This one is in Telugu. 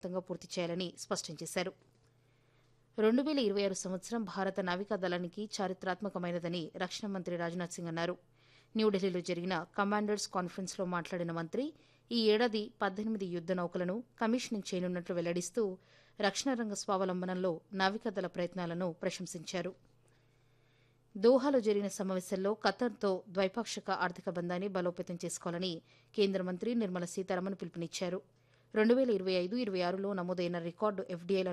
మొత్తంగా పూర్తి చేయాలని స్పష్టం చేశారు రెండు వేల ఇరవై ఆరు సంవత్సరం భారత నావికా దళానికి చారిత్రాత్మకమైనదని రక్షణ మంత్రి రాజ్నాథ్ సింగ్ అన్నారు న్యూఢిల్లీలో జరిగిన కమాండర్స్ కాన్ఫరెన్స్లో మాట్లాడిన మంత్రి ఈ ఏడాది పద్దెనిమిది యుద్ద నౌకలను కమిషనింగ్ చేయనున్నట్లు వెల్లడిస్తూ రక్షణ రంగ స్వావలంబనంలో నావికాదళ ప్రయత్నాలను ప్రశంసించారు దోహాలో జరిగిన సమావేశంలో ఖతర్తో ద్వైపాక్షిక ఆర్థిక బంధాన్ని బలోపేతం చేసుకోవాలని కేంద్ర మంత్రి నిర్మలా సీతారామన్ పిలుపునిచ్చారు రెండు వేల ఇరవై ఐదు ఇరవై ఆరులో నమోదైన రికార్డు ఎఫ్డీఐల